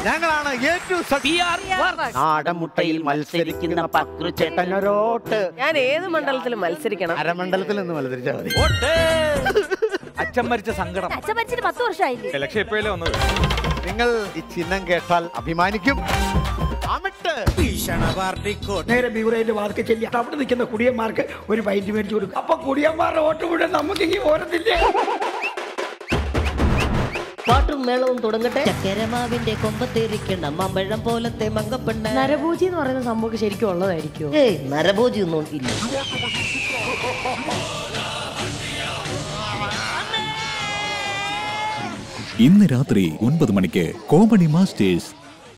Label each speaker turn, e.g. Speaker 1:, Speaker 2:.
Speaker 1: ഞങ്ങളാണ് ഏറ്റവും നാടൻമുട്ടയിൽ മത്സരിക്കുന്ന പക്രു ചേട്ടനൊരോട്ട്
Speaker 2: ഞാൻ ഏത് മണ്ഡലത്തിലും മത്സരിക്കണം
Speaker 1: അരമണ്ഡലത്തിൽ നിന്ന് മത്സരിച്ചാൽ മതി
Speaker 3: അച്ഛൻ മരിച്ച സങ്കടം
Speaker 4: അച്ഛൻ മരിച്ചിട്ട് പത്ത് വർഷമായില്ലേ
Speaker 3: ഇലക്ഷൻ ഇപ്പോഴല്ലേ വന്നത്
Speaker 1: നിങ്ങൾ ഈ ചിഹ്നം കേട്ടാൽ അഭിമാനിക്കും അമിട്ട്
Speaker 5: നേരെ ബീവറേജിന്റെ വാതിക്ക് ചെല്ലി അവിടെ നിൽക്കുന്ന കുടിയന്മാർക്ക് ഒരു പൈൻറ്റ് മേടിച്ചു കൊടുക്കും അപ്പൊ കുടിയന്മാരുടെ വോട്ട് കൂടെ നമുക്ക് ഇങ്ങനെ ഓരത്തില്ലേ
Speaker 6: പാട്ടും മേളവും തുടങ്ങട്ടെ ചക്കരമാവിന്റെ കൊമ്പത്തേരിക്കണം മമ്പഴം പോലത്തെ മങ്കപ്പെണ്ണ
Speaker 2: നരഭൂജി എന്ന് പറയുന്ന സംഭവം ശരിക്കും ഉള്ളതായിരിക്കും
Speaker 6: ഏയ് നരഭോജി ഒന്നും ഇല്ല
Speaker 7: ഇന്ന് രാത്രി ഒൻപത് മണിക്ക് കോമഡി മാസ്റ്റേഴ്സ്